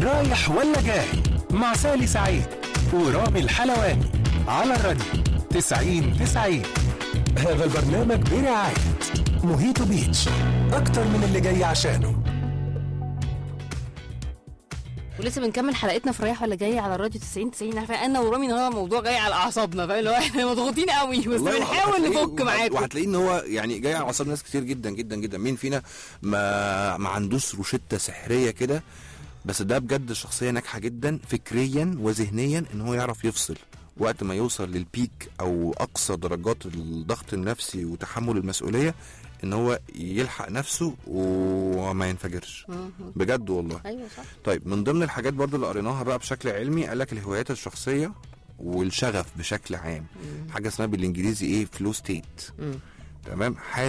رايح ولا جاي مع سالي سعيد ورامي الحلواني على الراديو 90 90 هذا البرنامج برعاية موهيتو بيتش أكتر من اللي جاي عشانه ولسه بنكمل حلقتنا في رايح ولا جاي على الراديو 90 90 عارفه انا ورامي النهارده الموضوع جاي على اعصابنا فاهم اللي هو احنا مضغوطين قوي بس والله بنحاول وهتلاقيه- نفك معاكم وهتلاقيه ان هو يعني جاي على اعصاب ناس كتير جدا جدا جدا مين فينا ما ما عندوش روشته سحريه كده بس ده بجد شخصيه ناجحه جدا فكريا وذهنيا ان هو يعرف يفصل وقت ما يوصل للبيك او اقصى درجات الضغط النفسي وتحمل المسؤوليه ان هو يلحق نفسه وما ينفجرش بجد والله ايوه صح طيب من ضمن الحاجات برضو اللي قريناها بقى بشكل علمي قال لك الهوايات الشخصيه والشغف بشكل عام حاجه اسمها بالانجليزي ايه فلو ستيت مم. تمام حاله